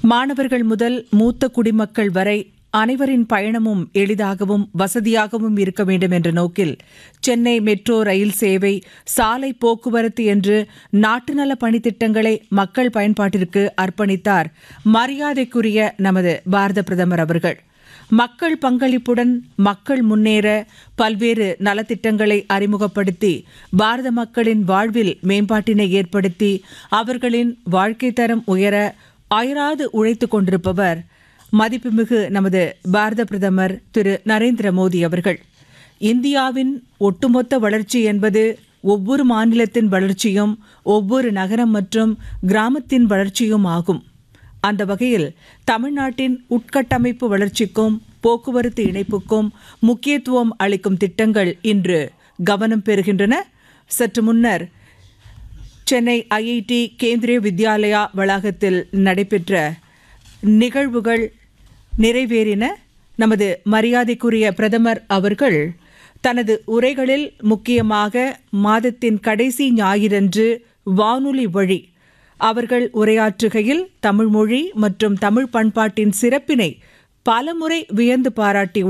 மாணவர்கள் முதல் மூத்த குடிமக்கள் வரை அனைவரின் பயணமும் எளிதாகவும் வசதியாகவும் இருக்க வேண்டும் என்ற நோக்கில் சென்னை மெட்ரோ ரயில் சேவை சாலை போக்குவரத்து என்று நாட்டு நல பணித்திட்டங்களை மக்கள் பயன்பாட்டிற்கு அர்ப்பணித்தார் மரியாதைக்குரிய நமது பாரத பிரதமர் அவர்கள் மக்கள் பங்களிப்புடன் மக்கள் முன்னேற பல்வேறு நலத்திட்டங்களை அறிமுகப்படுத்தி பாரத மக்களின் வாழ்வில் மேம்பாட்டினை ஏற்படுத்தி அவர்களின் வாழ்க்கை தரம் உயர அயராது உழைத்துக் கொண்டிருப்பவர் மதிப்புமிகு நமது பாரத பிரதமர் திரு நரேந்திர மோடி அவர்கள் இந்தியாவின் ஒட்டுமொத்த வளர்ச்சி என்பது ஒவ்வொரு மாநிலத்தின் வளர்ச்சியும் ஒவ்வொரு நகரம் மற்றும் கிராமத்தின் வளர்ச்சியும் ஆகும் அந்த வகையில் தமிழ்நாட்டின் உட்கட்டமைப்பு வளர்ச்சிக்கும் போக்குவரத்து இணைப்புக்கும் முக்கியத்துவம் அளிக்கும் திட்டங்கள் இன்று கவனம் பெறுகின்றன சற்று முன்னர் சென்னை ஐஐடி கேந்திரிய வித்யாலயா வளாகத்தில் நடைபெற்ற நிகழ்வுகள் நிறைவேறின நமது மரியாதைக்குரிய பிரதமர் அவர்கள் தனது உரைகளில் முக்கியமாக மாதத்தின் கடைசி ஞாயிறன்று வானொலி வழி அவர்கள் உரையாற்றுகையில் தமிழ் மொழி மற்றும் தமிழ் பண்பாட்டின் சிறப்பினை பலமுறை வியந்து பாராட்டி